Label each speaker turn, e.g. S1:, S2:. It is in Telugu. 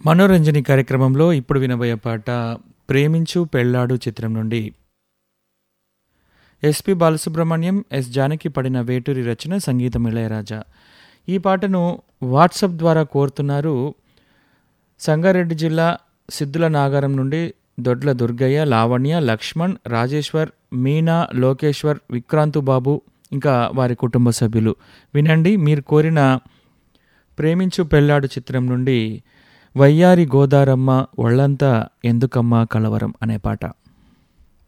S1: మనోరంజని కార్యక్రమంలో ఇప్పుడు వినబోయే పాట ప్రేమించు పెళ్ళాడు చిత్రం నుండి ఎస్పి బాలసుబ్రహ్మణ్యం ఎస్ జానకి పడిన వేటూరి రచన సంగీతం ఇళయరాజా ఈ పాటను వాట్సాప్ ద్వారా కోరుతున్నారు సంగారెడ్డి జిల్లా సిద్ధుల నాగారం నుండి దొడ్ల దుర్గయ్య లావణ్య లక్ష్మణ్ రాజేశ్వర్ మీనా లోకేశ్వర్ విక్రాంతు బాబు ఇంకా వారి కుటుంబ సభ్యులు వినండి మీరు కోరిన ప్రేమించు పెళ్ళాడు చిత్రం నుండి వయ్యారి గోదారమ్మ ఒళ్ళంతా ఎందుకమ్మా కలవరం అనే పాట